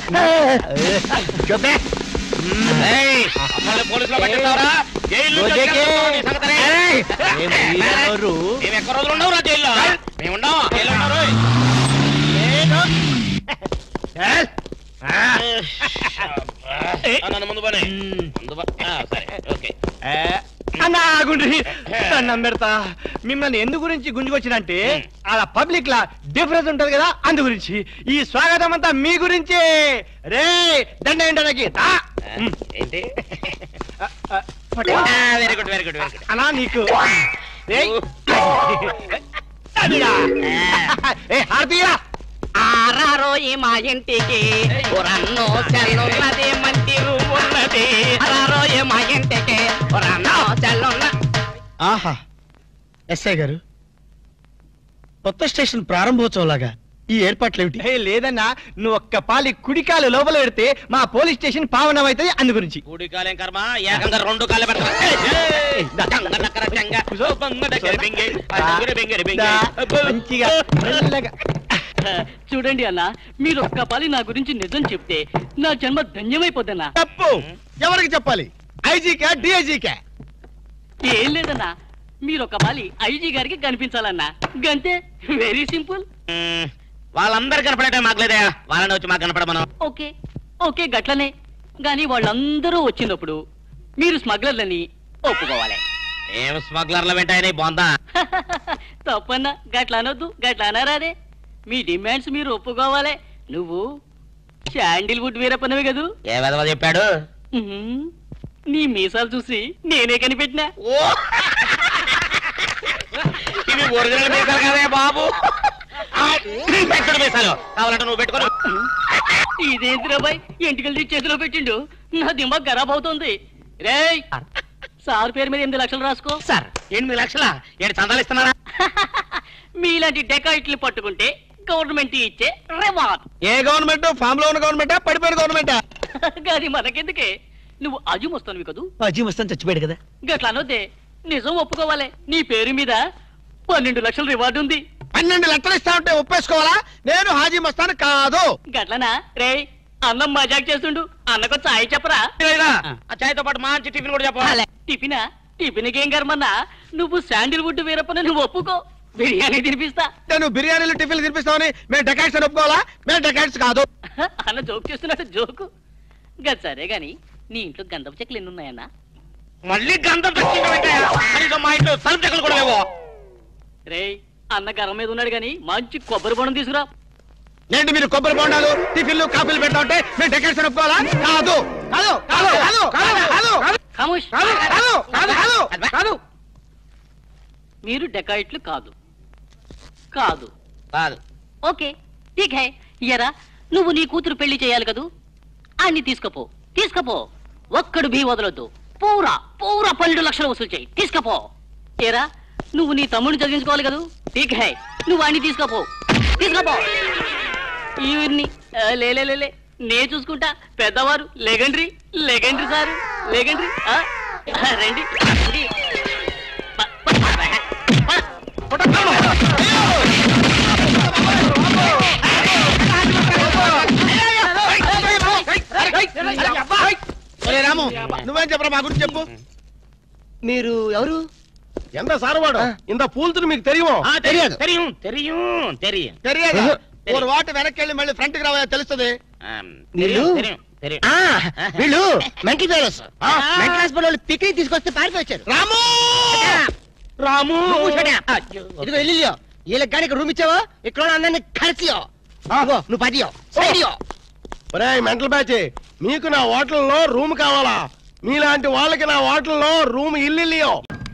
చూపే ఏయ్, మమ్మల్ని పోలీసులో పట్టిస్తావురా? జైలు నుంచి రోజేకి. వచ్చేస్తావు నీ సంగతి రే. ఏయ్, ఏం మీరెవరు? మేము ఎక్కడ రోజులు ఉండవురా జైల్లో మేము ఉండవు జైల్లో ఉండవు రోయ్. ఏయ్, ఆ, ఆ, నన్ను ముందు పోనీ. ముందు పో- ఆ, సరే ఓకే ఏ, అన్నా గుండ్రి దండం పెడతా మిమ్మల్ని ఎందు గురించి గుంజుకొచ్చినంటే అలా పబ్లిక్ లా డిఫరెన్స్ ఉంటది కదా అందు గురించి ఈ స్వాగతం అంతా మీ గురించే రే దండ ఏంటనకి ఆ, ఏంటి very good very good very good అలా నీకు ఏయ్. అదిగా. ఏ హారతీయా ఆరారోయి మా ఇంటికి పురన్నో చెల్లున్నది మంచి ఉన్నది ఆరారోయి మా ఇంటికి పురన్నో చెల్లున్న ఆహా ఎస్ఐ గారు కొత్త స్టేషన్ ప్రారంభోత్సవం లాగా ఈ ఏర్పాట్లు ఏమిటి ఏ లేదన్నా నువ్వు ఒక్క పాలి కుడికాలు లోపల పెడితే మా పోలీస్ స్టేషన్ పావనం అవుతుంది అందు గురించి కూడి కాలేం కర్మ ఏకంగా రెండు కాళ్ళు పెడతా చంగ నక్కర చంగ. బంగ దగ్గర బెంగే. ఆ దగ్గర బెంగెర బెంగే. దా, మంచిగా మెల్లగా. చూడండి అన్న మీరు ఒక్క పాలి నా గురించి నిజం చెప్తే నా జన్మ ధన్యమైపోద్దన్నా తప్పు ఎవరికి చెప్పాలి ఐజీకా డిఐజీకా ఏం లేదన్నా మీరు ఒక పాలి ఐజీ గారికి కనిపించాలన్నా గంతే వెరీ సింపుల్ మ్మ్. వాళ్ళందరూ కనపడటం మాకు లేదా వాళ్ళని వచ్చి మాకు కనపడమను ఓకే ఓకే గట్లనే గాని వాళ్ళందరూ వచ్చినప్పుడు మీరు స్మగ్లర్లని ఒప్పుకోవాలి ఏం స్మగ్లర్ల వెంటాయని బొందా తప్పన్నా గట్ల అనొద్దు గట్ల అనరాదే మీ డిమాండ్స్ మీరు ఒప్పుకోవాలి నువ్వు శాండిల్వుడ్ వీరప్పనవి కదూ ఏ విధవ చెప్పాడు ఉహుం. నీ మీసాలు చూసి నేనే కనిపెట్టినా ఓ ఇవి ఒరిజినల్ మీసాలు కదే బాబు ఆ, పెట్టుడు మీసాలు కావాలంటే నువ్వు పెట్టుకో ఇదేంటి బాయ్ ఎంటికలు తీసి చేతిలో పెట్టిండు నా దిమాగ్ ఖరాబ్ అవుతుంది రేయ్ సార్ పేరు మీద ఎనిమిది లక్షలు రాసుకో సార్ ఎనిమిది లక్షల ఏడు చందాలు ఇస్తున్నారా మీలాంటి డెకాయిట్లు పట్టుకుంటే గవర్నమెంట్ ఇచ్చే రివార్డ్ ఏ గవర్నమెంట్ ఫామ్ లో ఉన్న గవర్నమెంటా పడిపోయిన గవర్నమెంటా అది మనకెందుకే నువ్వు అజు వస్తాను కదూ అజీ మస్తాన్ చచ్చిపోయాడు కదా గట్లా అనొద్దే నిజం ఒప్పుకోవాలి నీ పేరు మీద పన్నెండు లక్షల రివార్డు ఉంది పన్నెండు లెక్కలు ఇస్తా ఉంటే ఒప్పేసుకోవాలా నేను హాజీ మస్తాన్ కాదు గట్లనా రేయ్ అన్నం మజాక్ చేస్తుండు అన్నకు చాయ్ చెప్పరా లేదా? ఆ చాయ్తో పాటు మంచి టిఫిన్ కూడా చెప్పాలి టిఫినా టిఫిన్కి ఏం కర్మన్నా నువ్వు శాండిల్వుడ్ వీరప్పని నువ్వు ఒప్పుకో బిర్యానీ తినిపిస్తా నేను బిర్యానీలు టిఫిన్లు తినిపిస్తామని మేము డెకాట్స్ అని ఒప్పుకోవాలా మేము డెకాట్స్ కాదు అన్న జోక్ చేస్తున్నాడు జోకు గది సరే గాని నీ ఇంట్లో గంధపు చెక్కలు ఎన్ని ఉన్నాయన్నా మళ్ళీ గంధం తెచ్చిండు వెంకయ్య. కనీసం మా ఇంట్లో సరుకు చెక్కలు కూడా లేవు రేయ్ అన్న గరం మీద ఉన్నాడు గాని మంచి కొబ్బరి బొండం తీసుకురా ఏంటి మీరు కొబ్బరి బొండాలు టిఫిన్లు కాఫీలు పెట్టా ఉంటే మేము డెకాట్స్ అని ఒప్పుకోవాలా కాదు కాదు కాదు కాదు కాదు కాదు కాదు ఖమోష్ కాదు కాదు కాదు కాదు కాదు మీరు డెకాయిట్లు కాదు కాదు కాదు ఓకే ఠీక్ హై ఇయరా నువ్వు నీ కూతురు పెళ్లి చేయాలి కదూ అన్ని తీసుకపో తీసుకపో ఒక్కడు భీ వదలొద్దు పూరా పూరా పన్నెండు లక్షలు వసూలు చేయి తీసుకపో ఏరా నువ్వు నీ తమ్ముడిని చదివించుకోవాలి కదూ ఠీక్ హై నువ్వు అన్ని తీసుకపో తీసుకపో ఈవిడ్ని ఆ, లే లే, లే, లే నే చూసుకుంటా పెద్దవారు లెగండ్రి లెగండ్రి సార్ లెగండ్రి ఆ, ఆ, రండి రండి. ప- ప- ప- ప- ఒరే రాము నువ్వేం చెప్పరా మా గురించి చెప్పు మీరు ఎవరు ఎంత సారవాడు ఇంత పూల్తుని మీకు తెలియమో ఆ, తెలియదు తెలియం తెలియం తెలియం తెలియదు ఒక వాటి వెనక్కి వెళ్ళి మళ్ళీ ఫ్రంట్ కి రావా తెలుస్తుంది ఆమ్, వీళ్ళు? తెలియం తెలియం తెలియం వీళ్ళు మెంటల్ ఫెలోస్ మెంటల్ హాస్పిటల్ వాళ్ళు పిక్నిక్ తీసుకొస్తే పారిపోయి వచ్చారు రాము రాము ఇదిగో ఇల్లు వీళ్ళకి కానీ రూమ్ ఇచ్చావో ఇక్కడ అందరిని కలిసియో ఇదిగో, నువ్వు పదియో సైడియో ఒరే మెంటల్ బ్యాచ్ మీకు నా హోటల్లో రూమ్ కావాలా మీలాంటి వాళ్ళకి నా హోటల్లో రూమ్ ఇల్లు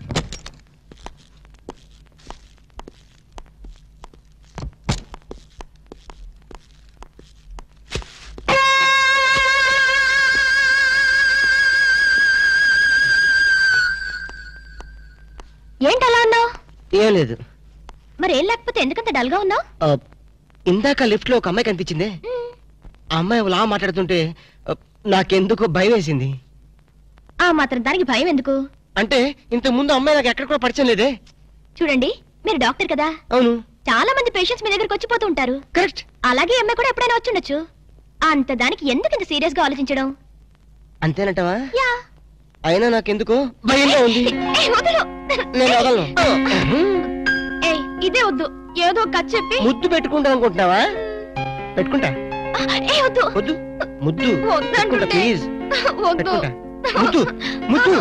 ఏంటి అలా ఉన్నావు ఏం లేదు మరి ఏం లేకపోతే ఎందుకంత డల్ గా ఉన్నావు ఆ, ఇందాక లిఫ్ట్ లో ఒక అమ్మాయి కనిపించింది ఆ అమ్మాయి అలా మాట్లాడుతుంటే ఆ, నాకెందుకో భయం వేసింది ఆ మాత్రం దానికి భయం ఎందుకు అంటే ఇంతకు ముందు అమ్మాయి నాకు ఎక్కడ కూడా పరిచయం లేదే చూడండి మీరు డాక్టర్ కదా అవును చాలా మంది పేషెంట్స్ మీ దగ్గరకు వచ్చిపోతూ ఉంటారు కరెక్ట్ అలాగే ఈ అమ్మాయి కూడా ఎప్పుడైనా వచ్చుండొచ్చు అంత దానికి ఎందుకు ఇంత సీరియస్ గా ఆలోచించడం అంతేనంటవా యా అయినా నాకెందుకు భయంగా ఉంది ఏ, వదలు నేను వదలను ఏయ్, ఇదే వద్దు ఏదో ఒక కథ చెప్పి ముద్దు పెట్టుకుంటా అనుకుంటున్నావా పెట్టుకుంటా ఏ వద్దు వద్దు ముద్దు వద్దు పెట్టుకుంటా అంటుంటే. ప్లీజ్ వద్దు పెట్టుకుంటా ముద్దు ముద్దు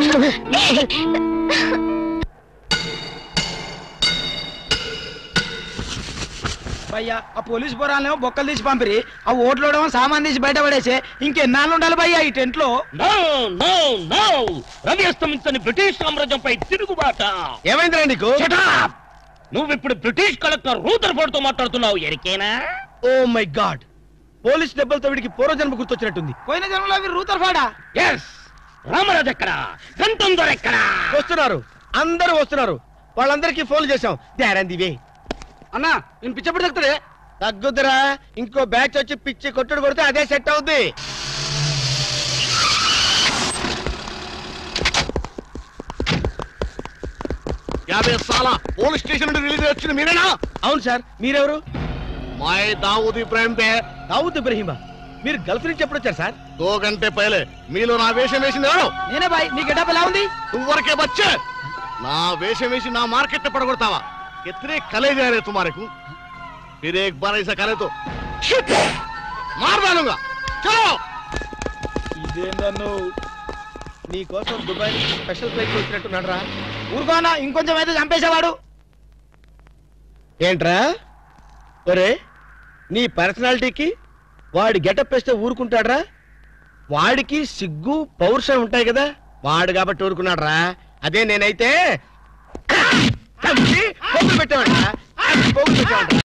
భయ్యా ఆ పోలీస్ పోరాలేమో బొక్కలు తీసి పంపిరి ఆ ఓట్లోడేమో సామాన్ తీసి బయట పడేసే ఇంకెన్నాళ్ళు ఉండాలి భయ్యా ఈ టెంట్ లో నో నో నో రవి అస్తమించని బ్రిటిష్ సామ్రాజ్యంపై తిరుగుబాట ఏమైందిరా నీకు Shut up! నువ్వు ఇప్పుడు బ్రిటిష్ కలెక్టర్ రూదర్ఫోర్డ్ తో మాట్లాడుతున్నావు ఎరికేనా ఓ మై గాడ్ పోలీస్ దెబ్బలతో వీడికి పూర్వజన్మ గుర్తొచ్చినట్టుంది పోయిన జన్మలో అవి రూతర్ ఫాడా ఎస్ రామరాజు ఎక్కడ గంటం దొర ఎక్కడ వస్తున్నారు అందరూ వస్తున్నారు వాళ్ళందరికీ ఫోన్ చేశాం దారంది వే అన్నా నేను పిచ్చప్పుడు తగ్గుతాడే తగ్గుద్దురా ఇంకో బ్యాచ్ వచ్చి పిచ్చి కొట్టుడు కొడితే అదే సెట్ అవుద్ది యాభై సాల పోలీస్ స్టేషన్ నుండి రిలీజ్ వచ్చిన మీరేనా అవును సార్ మీరెవరు మై దావూద్ ఇబ్రాహిం దే దావుద్ ఇబ్రహీమా మీరు గల్ఫ్ నుంచి ఎప్పుడు వచ్చారు సార్ దో గంటే పైలే మీలో నా వేషం వేసింది ఎవరు నేనే బాయ్ మీ గెటప్ ఎలా ఉంది నువ్వరకే బచ్చే నా వేషం వేసి నా మార్కెట్ పడగొడతావా ఎత్రే కలే जा रहे तुम्हारे को फिर एक बार ऐसा करे तो shit! मार डालूंगा चलो ఇదే నన్ను నీ కోసం దుబాయ్ నుంచి స్పెషల్ ఫ్లైట్ వచ్చినట్టున్నాడు రా ఊరుకోనా ఇంకొంచెం అయితే చంపేసేవాడు ఏంట్రా ఒరే నీ పర్సనాలిటీకి వాడి గెటప్ వేస్తే ఊరుకుంటాడ్రా వాడికి సిగ్గు పౌరుషం ఉంటాయి కదా వాడు కాబట్టి ఊరుకున్నాడు రా అదే నేనైతే చంపి పోగులు పెట్టేవాడు పోగులు పెట్టేవాడు